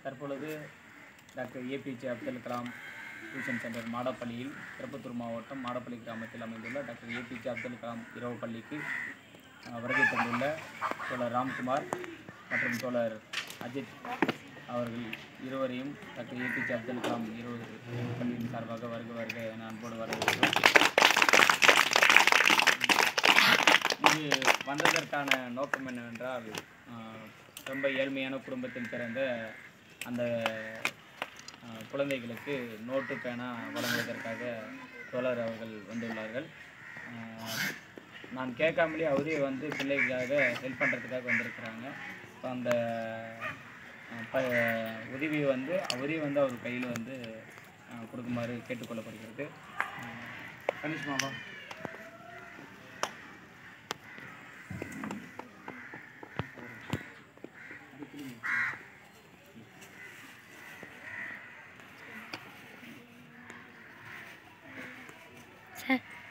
தற்பொழுது doctor APJ Abdul Kalam tuition centre மாடப்பள்ளியில் திருப்பத்தூர் மாவட்டம் மாடப்பள்ளி கிராமத்தில் அமைந்துள்ள டாக்டர் ஏபிஜே அப்துல் கலாம் இரவு பள்ளிக்கு அஹ், வருகை தந்துள்ள தோழர் ராம்குமார் மற்றும் தோழர் அஜித் அவர்கள் இருவரையும் டாக்டர் ஏபிஜே அப்துல் கலாம் இருபது பள்ளியின் சார்பாக வருக வருக என அன்போடு வரவேற்கிறோம் இங்கு வந்ததற்கான நோக்கம் என்னவென்றால் ஆஹ், ரொம்ப ஏழ்மையான குடும்பத்தில் பிறந்த அந்த ஆஹ், குழந்தைகளுக்கு நோட்டு பேனா வழங்குவதற்காக தோழர் அவர்கள் வந்துள்ளார்கள் ஆஹ், நான் கேட்காமலே அவரே வந்து பிள்ளைக்காக ஹெல்ப் பண்ணுறதுக்காக வந்திருக்கிறாங்க ஸோ அந்த ஆஹ், ப உதவியை வந்து அவரே வந்து அவர் கையில் வந்து ஆஹ், கொடுக்குமாறு கேட்டுக்கொள்ளப்படுகிறது ஆஹ், கணேஷ் மாமா சார்